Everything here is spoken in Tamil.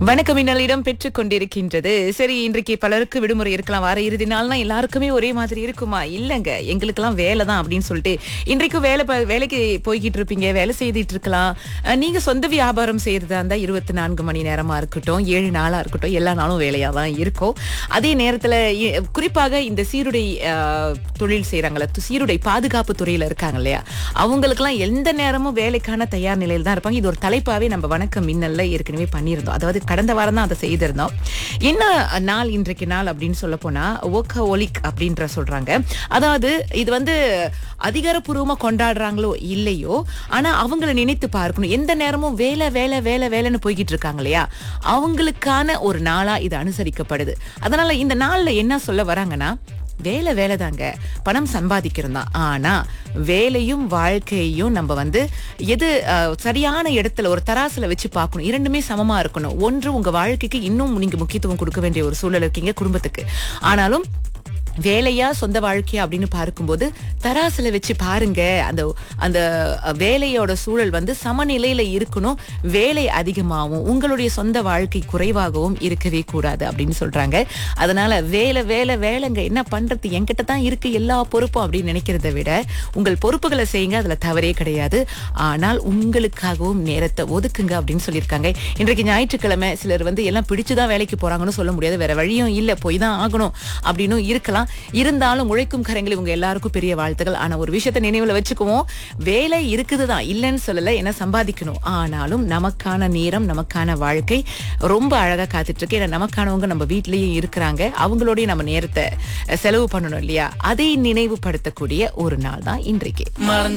வணக்கம் இந்நாளிடம் பெற்றுக் கொண்டிருக்கின்றது சரி இன்றைக்கு பலருக்கு விடுமுறை இருக்கலாம் வார இறுதி நாள்னா எல்லாருக்குமே ஒரே மாதிரி இருக்குமா இல்லங்க எங்களுக்கெல்லாம் வேலை தான் அப்படின்னு சொல்லிட்டு இன்றைக்கும் வேலை ப- வேலைக்கு போய்கிட்டு இருப்பீங்க வேலை செய்துட்டு இருக்கலாம் அஹ், நீங்க சொந்த வியாபாரம் செய்யறதா இருந்தா இருபத்தி நான்கு மணி நேரமா இருக்கட்டும் ஏழு நாளா இருக்கட்டும் எல்லா நாளும் வேலையா தான் இருக்கும் அதே நேரத்துல இ- குறிப்பாக இந்த சீருடை அஹ், தொழில் செய்யறாங்களா சீருடை பாதுகாப்பு துறையில இருக்காங்க இல்லையா அவங்களுக்கெல்லாம் எந்த நேரமும் வேலைக்கான தயார் நிலையில் தான் இருப்பாங்க இது ஒரு தலைப்பாவே நம்ம வணக்கம் மின்னல்ல ஏற்கனவே பண்ணியிருந்தோம் அதாவது கடந்த வாரம் தான் அதை செய்திருந்தோம் என்ன நாள் இன்றைக்கு நாள் அப்படின்னு சொல்ல போனா ஒலிக் அப்படின்ற சொல்றாங்க அதாவது இது வந்து அதிகாரப்பூர்வமா கொண்டாடுறாங்களோ இல்லையோ ஆனா அவங்கள நினைத்து பார்க்கணும் எந்த நேரமும் வேலை வேலை வேலை வேலைன்னு போய்கிட்டு இருக்காங்க இல்லையா அவங்களுக்கான ஒரு நாளா இது அனுசரிக்கப்படுது அதனால இந்த நாள்ல என்ன சொல்ல வராங்கன்னா வேலை வேலை தாங்க பணம் சம்பாதிக்கிறோம் தான் ஆனா வேலையும் வாழ்க்கையையும் நம்ம வந்து எது அஹ், சரியான இடத்துல ஒரு தராசுல வச்சு பார்க்கணும் இரண்டுமே சமமா இருக்கணும் ஒன்று உங்க வாழ்க்கைக்கு இன்னும் நீங்க முக்கியத்துவம் கொடுக்க வேண்டிய ஒரு சூழல் இருக்கீங்க குடும்பத்துக்கு ஆனாலும் வேலையா சொந்த வாழ்க்கையா அப்படின்னு பார்க்கும்போது தராசுல வச்சு பாருங்க அந்த அந்த வேலையோட சூழல் வந்து சமநிலையில இருக்கணும் வேலை அதிகமாகவும் உங்களுடைய சொந்த வாழ்க்கை குறைவாகவும் இருக்கவே கூடாது அப்படின்னு சொல்றாங்க அதனால வேலை வேலை வேலைங்க என்ன பண்றது என்கிட்ட தான் இருக்கு எல்லா பொறுப்பும் அப்படின்னு நினைக்கிறத விட உங்கள் பொறுப்புகளை செய்யுங்க அதுல தவறே கிடையாது ஆனால் உங்களுக்காகவும் நேரத்தை ஒதுக்குங்க அப்படின்னு சொல்லியிருக்காங்க இன்றைக்கு ஞாயிற்றுக்கிழமை சிலர் வந்து எல்லாம் பிடிச்சுதான் வேலைக்கு போறாங்கன்னு சொல்ல முடியாது வேற வழியும் இல்ல போய் தான் ஆகணும் அப்படின்னும் இருக்கலாம் இருந்தாலும் உழைக்கும் கரங்கள் இவங்க எல்லாருக்கும் பெரிய வாழ்த்துக்கள் ஆனா ஒரு விஷயத்தை நினைவுல வச்சுக்குவோம் வேலை இருக்குது தான் இல்லைன்னு சொல்லல என்ன சம்பாதிக்கணும் ஆனாலும் நமக்கான நேரம் நமக்கான வாழ்க்கை ரொம்ப அழகா காத்துட்டு இருக்கு ஏன்னா நமக்கானவங்க நம்ம வீட்லயும் இருக்கிறாங்க அவங்களோடய நம்ம நேரத்தை செலவு பண்ணணும் இல்லையா அதை நினைவுபடுத்தக்கூடிய ஒரு நாள் தான் இன்றைக்கு